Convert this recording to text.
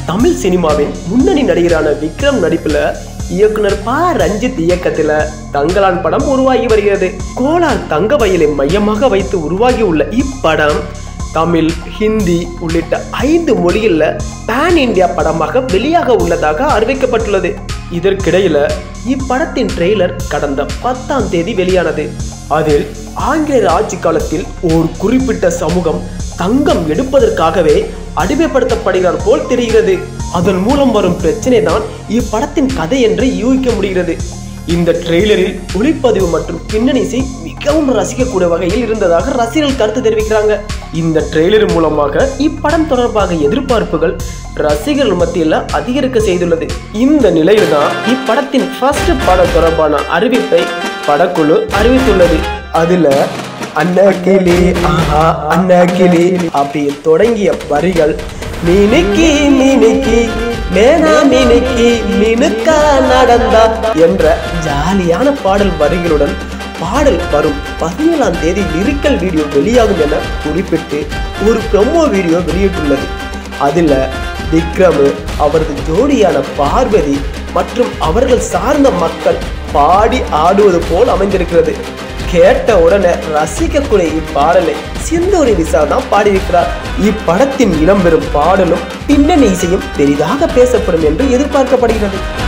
தமிழ் சினிமாவின் முன்னணி நடிகரான விக்ரம் நடிப்புல இயக்குனர் ப ரஞ்சித் இயக்கத்துல தங்கலான் படம் உருவாகி வருகிறது கோலார் தங்க வயலை மையமாக வைத்து உருவாகியுள்ள இப்படம் தமிழ் ஹிந்தி உள்ளிட்ட ஐந்து மொழிகள்ல பேன் இந்தியா படமாக வெளியாக உள்ளதாக அறிவிக்கப்பட்டுள்ளது இதற்கிடையில இப்படத்தின் ட்ரெய்லர் கடந்த பத்தாம் தேதி வெளியானது அதில் ஆங்கிலேயர் ஆட்சி காலத்தில் ஒரு குறிப்பிட்ட சமூகம் தங்கம் எடுப்பதற்காகவே அடிமைப்படுத்தப்படுகிறார் போல் தெரிகிறது அதன் மூலம் வரும் பிரச்சனை தான் இப்படத்தின் கதை என்று யூகிக்க முடிகிறது இந்த ட்ரெய்லரில் ஒளிப்பதிவு மற்றும் பின்னணி இசை மிகவும் ரசிக்கக்கூடிய வகையில் இருந்ததாக ரசிகர்கள் கருத்து தெரிவிக்கிறாங்க இந்த ட்ரெய்லர் மூலமாக இப்படம் தொடர்பாக எதிர்பார்ப்புகள் ரசிகர்கள் மத்தியில் அதிகரிக்க செய்துள்ளது இந்த நிலையில் தான் இப்படத்தின் ஃபர்ஸ்ட் படம் தொடர்பான அறிவிப்பை படக்குழு அறிவித்துள்ளது அதுல அன்னக்கிளி ஆஹா அன்னக்கிளி அப்படி தொடங்கிய வரிகள் மினுக்கி மினுக்கி மேனா மினுக்கி மினுக்கா நடந்தா என்ற ஜாலியான பாடல் வரிகளுடன் பாடல் வரும் பதினேழாம் தேதி லிரிக்கல் வீடியோ வெளியாகும் என குறிப்பிட்டு ஒரு ப்ரொமோ வீடியோ வெளியிட்டுள்ளது அதுல விக்ரம் அவரது ஜோடியான பார்வதி மற்றும் அவர்கள் சார்ந்த மக்கள் பாடி ஆடுவது போல் அமைந்திருக்கிறது கேட்ட உடனே ரசிக்கக்கூடிய இப்பாடலை சிந்தூரி விசா தான் பாடியிருக்கிறார் இப்படத்தின் இடம்பெறும் பாடலும் பின்னணி இசையும் பெரிதாக பேசப்படும் என்று எதிர்பார்க்கப்படுகிறது